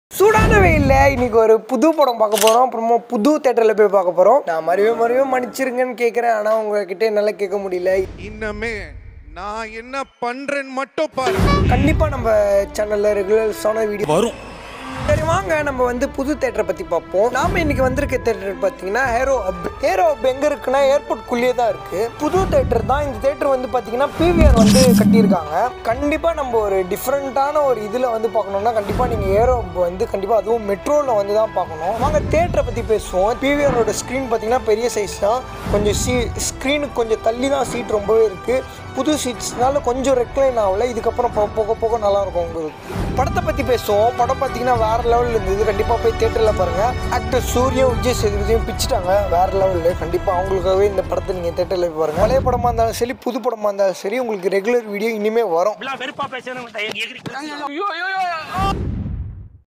சூடான வெயில்ல இன்னைக்கு ஒரு புது படம் பார்க்க போறோம் அப்புறமா புது தேட்டர்ல போய் பார்க்க போறோம் நான் மறுபடியும் மறுபடியும் மன்னிச்சிருங்கன்னு கேட்கறேன் ஆனா உங்ககிட்ட என்னால கேட்க முடியல இன்னமே நான் என்ன பண்றேன்னு மட்டும் பாரு கண்டிப்பா நம்ம சேனல்ல ரெகுலர்ஸான வீடியோ வரும் சரி வாங்க நம்ம வந்து புது தேட்டரை பத்தி பார்ப்போம் நாம இன்னைக்கு வந்திருக்க தேட்டர் பார்த்தீங்கன்னா ஹேரோ ஹப் ஹேரோ ஹப் எங்க இருக்குன்னா ஏர்போர்ட்குள்ளேயே தான் இருக்கு புது தேட்டர் தான் இந்த தேட்டர் வந்து பார்த்தீங்கன்னா பிவிஆர் வந்து கட்டியிருக்காங்க கண்டிப்பா நம்ம ஒரு டிஃப்ரெண்ட்டான ஒரு இதுல வந்து பார்க்கணும்னா கண்டிப்பா நீங்க ஏரோ ஹப் வந்து கண்டிப்பா அதுவும் மெட்ரோல வந்து தான் பார்க்கணும் வாங்க தேட்டரை பத்தி பேசுவோம் பிவிஆரோட ஸ்க்ரீன் பார்த்தீங்கன்னா பெரிய சைஸ் தான் கொஞ்சம் சீ ஸ்க்ரீனுக்கு கொஞ்சம் தள்ளி தான் சீட் ரொம்பவே இருக்கு புது சீட்ஸ்னால கொஞ்சம் ரெக்ளைன் ஆகல இதுக்கப்புறம் போ- போக போக நல்லா இருக்கும் உங்களுக்கு படத்தை பற்றி பேசுவோம் படம் பார்த்தீங்கன்னா வேற லெவலில் இருந்தது கண்டிப்பாக போய் தேட்டரில் பாருங்க ஆக்டர் சூர்யா விஜய் சேதுபதியும் பிச்சுட்டாங்க வேற லெவலில் கண்டிப்பாக அவங்களுக்காகவே இந்த படத்தை நீங்கள் தேட்டரில் போய் பாருங்க பழைய படமாக இருந்தாலும் சரி புது படமாக இருந்தாலும் சரி உங்களுக்கு ரெகுலர் வீடியோ இனிமேல் வரும் வெறுப்பா பேசுறேன்